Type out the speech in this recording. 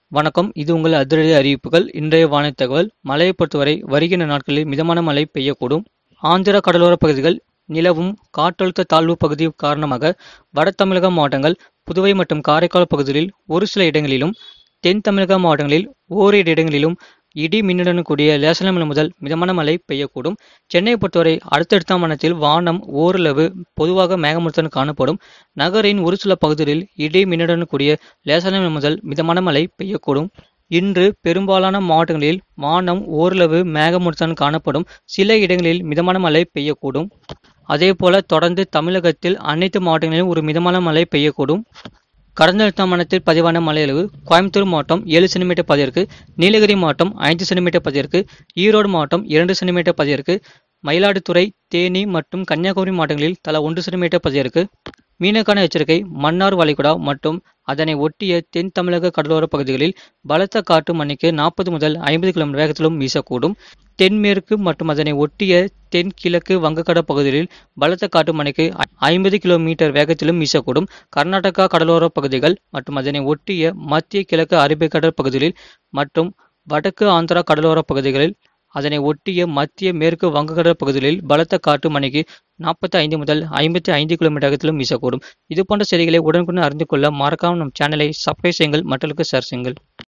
வணக்கம் இது உங்கள் அதிரடி அறிவிப்புகள் இன்றைய வானிலை தகவல் மழையை பொறுத்தவரை வருகின்ற நாட்களில் மிதமான மழை பெய்யக்கூடும் ஆந்திர கடலோர பகுதிகள் நிலவும் காற்றழுத்த தாழ்வு பகுதி காரணமாக வட தமிழக மாவட்டங்கள் புதுவை மற்றும் காரைக்கால் பகுதிகளில் ஒரு சில இடங்களிலும் தென் தமிழக மாவட்டங்களில் ஓரிரு இடங்களிலும் இடி மின்னுடன் கூடிய லேசான மழை முதல் மிதமான மழை பெய்யக்கூடும் சென்னையை பொறுத்தவரை அடுத்தடுத்த வானத்தில் வானம் ஓரளவு பொதுவாக மேகமூட்டத்துடன் காணப்படும் நகரின் ஒரு சில பகுதிகளில் இடி மின்னுடன் கூடிய லேசான மழை முதல் மிதமான மழை பெய்யக்கூடும் இன்று பெரும்பாலான மாவட்டங்களில் வானம் ஓரளவு மேகமூட்டத்துடன் காணப்படும் சில இடங்களில் மிதமான மழை பெய்யக்கூடும் அதேபோல தொடர்ந்து தமிழகத்தில் அனைத்து மாவட்டங்களிலும் ஒரு மிதமான மழை பெய்யக்கூடும் கடந்த எட்டாம் மாதத்தில் பதிவான மழையளவு கோயம்புத்தூர் மாவட்டம் ஏழு சென்டிமீட்டர் பதிவிற்கு நீலகிரி மாவட்டம் ஐந்து சென்டிமீட்டர் பதிவிற்கு ஈரோடு மாவட்டம் இரண்டு சென்டிமீட்டர் பதிவிற்கு மயிலாடுதுறை தேனி மற்றும் கன்னியாகுமரி மாவட்டங்களில் தலா ஒன்று சென்டிமீட்டர் பதிவிற்கு மீனுக்கான எச்சரிக்கை மன்னார் வளைகுடா மற்றும் அதனை ஒட்டிய தென் தமிழக கடலோர பகுதிகளில் பலத்த காற்று மணிக்கு நாற்பது முதல் ஐம்பது கிலோமீட்டர் வேகத்திலும் வீசக்கூடும் தென்மேற்கு மற்றும் அதனை ஒட்டிய தென் கிழக்கு வங்கக்கடல் பகுதிகளில் பலத்த காற்று மணிக்கு ஐம்பது கிலோமீட்டர் வேகத்திலும் வீசக்கூடும் கர்நாடகா கடலோர பகுதிகள் மற்றும் அதனை ஒட்டிய மத்திய கிழக்கு அரபிக்கடல் பகுதிகளில் மற்றும் வடக்கு ஆந்திரா கடலோர பகுதிகளில் அதனை ஒட்டிய மத்திய மேற்கு வங்கக்கடல் பகுதிகளில் பலத்த காற்று மணிக்கு நாற்பத்தி ஐந்து முதல் ஐம்பத்தி ஐந்து கிலோமீட்டர் வேகத்திலும் வீசக்கூடும் இது போன்ற செய்திகளை உடனுக்குடன் அறிந்து கொள்ள மறக்காமல் நம் சேனலை சப்ஸ்கிரைப் செய்யுங்கள் மற்றவர்களுக்கு ஷேர் செய்யுங்கள்